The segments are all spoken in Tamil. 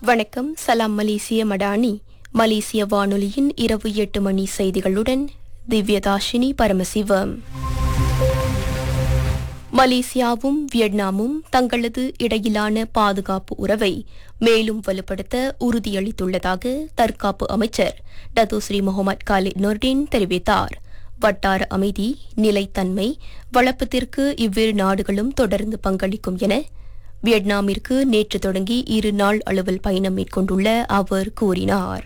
வணக்கம் சலாம் மலேசிய மடானி மலேசிய வானொலியின் இரவு எட்டு மணி செய்திகளுடன் திவ்யதாஷினி பரமசிவம் மலேசியாவும் வியட்நாமும் தங்களது இடையிலான பாதுகாப்பு உறவை மேலும் வலுப்படுத்த உறுதியளித்துள்ளதாக தற்காப்பு அமைச்சர் டத்தோஸ்ரீ முகமது காலித் நொர்டின் தெரிவித்தார் வட்டார அமைதி நிலைத்தன்மை வளப்பத்திற்கு இவ்விரு நாடுகளும் தொடர்ந்து பங்களிக்கும் என வியட்நாமிற்கு நேற்று தொடங்கி இரு நாள் அலுவல் பயணம் மேற்கொண்டுள்ள அவர் கூறினார்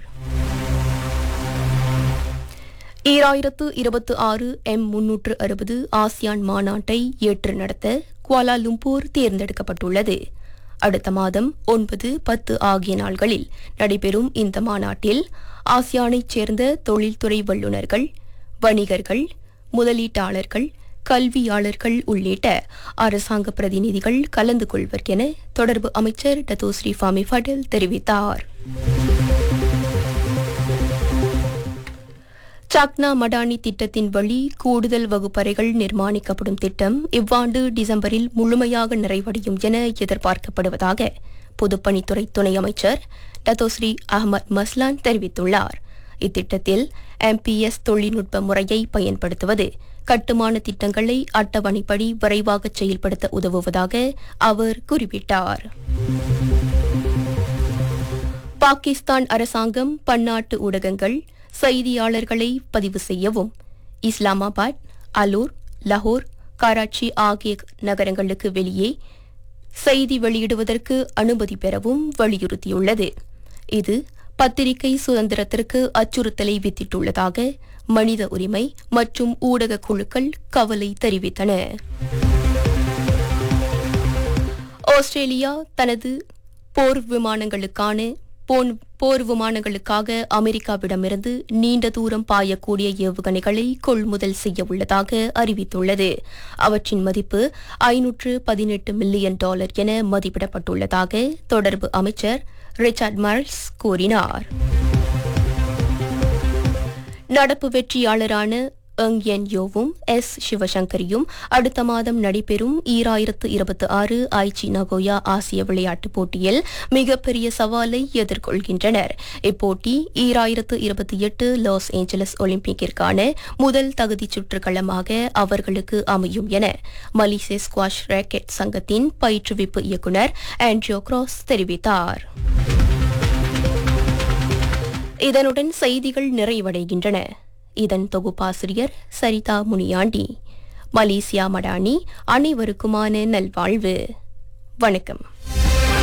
ஈராயிரத்து இருபத்தி ஆறு எம் முன்னூற்று அறுபது ஆசியான் மாநாட்டை ஏற்று நடத்த குவாலாலும்பூர் தேர்ந்தெடுக்கப்பட்டுள்ளது அடுத்த மாதம் ஒன்பது பத்து ஆகிய நாள்களில் நடைபெறும் இந்த மாநாட்டில் ஆசியானைச் சேர்ந்த தொழில்துறை வல்லுநர்கள் வணிகர்கள் முதலீட்டாளர்கள் கல்வியாளர்கள் உள்ளிட்ட அரசாங்க பிரதிநிதிகள் கலந்து கொள்வர் என தொடர்பு அமைச்சர் டத்தோஸ்ரீ ஃபாமி ஃபடல் தெரிவித்தார் சாக்னா மடானி திட்டத்தின் வழி கூடுதல் வகுப்பறைகள் நிர்மாணிக்கப்படும் திட்டம் இவ்வாண்டு டிசம்பரில் முழுமையாக நிறைவடையும் என எதிர்பார்க்கப்படுவதாக பொதுப்பணித்துறை துணை அமைச்சர் டத்தோஸ்ரீ அகமது மஸ்லான் தெரிவித்துள்ளார் இத்திட்டத்தில் எம்பிஎஸ் தொழில்நுட்ப முறையை பயன்படுத்துவது கட்டுமான திட்டங்களை அட்டவணைப்படி விரைவாக செயல்படுத்த உதவுவதாக அவர் குறிப்பிட்டார் பாகிஸ்தான் அரசாங்கம் பன்னாட்டு ஊடகங்கள் செய்தியாளர்களை பதிவு செய்யவும் இஸ்லாமாபாத் அலூர் லஹோர் கராச்சி ஆகிய நகரங்களுக்கு வெளியே செய்தி வெளியிடுவதற்கு அனுமதி பெறவும் வலியுறுத்தியுள்ளது இது பத்திரிகை சுதந்திரத்திற்கு அச்சுறுத்தலை வித்திட்டுள்ளதாக மனித உரிமை மற்றும் ஊடக குழுக்கள் கவலை தெரிவித்தன ஆஸ்திரேலியா தனது போர் விமானங்களுக்கான போன் போர் விமானங்களுக்காக அமெரிக்காவிடமிருந்து நீண்ட தூரம் பாயக்கூடிய ஏவுகணைகளை கொள்முதல் செய்ய உள்ளதாக அறிவித்துள்ளது அவற்றின் மதிப்பு ஐநூற்று பதினெட்டு மில்லியன் டாலர் என மதிப்பிடப்பட்டுள்ளதாக தொடர்பு அமைச்சர் ரிச்சர்ட் மார்ஸ் கூறினார் நடப்பு வெற்றியாளரான எங் என் யோவும் எஸ் சிவசங்கரியும் அடுத்த மாதம் நடைபெறும் ஈராயிரத்து இருபத்தி ஆறு ஐச்சி நகோயா ஆசிய விளையாட்டுப் போட்டியில் மிகப்பெரிய சவாலை எதிர்கொள்கின்றனர் இப்போட்டி ஈராயிரத்து இருபத்தி எட்டு லாஸ் ஏஞ்சலஸ் ஒலிம்பிக்கிற்கான முதல் தகுதிச் சுற்று களமாக அவர்களுக்கு அமையும் என மலிசே ஸ்குவாஷ் ரேக்கெட் சங்கத்தின் பயிற்றுவிப்பு இயக்குநர் ஆண்ட்ரியோ கிராஸ் தெரிவித்தார் இதனுடன் செய்திகள் நிறைவடைகின்றன இதன் தொகுப்பாசிரியர் சரிதா முனியாண்டி மலேசியா மடானி அனைவருக்குமான நல்வாழ்வு வணக்கம்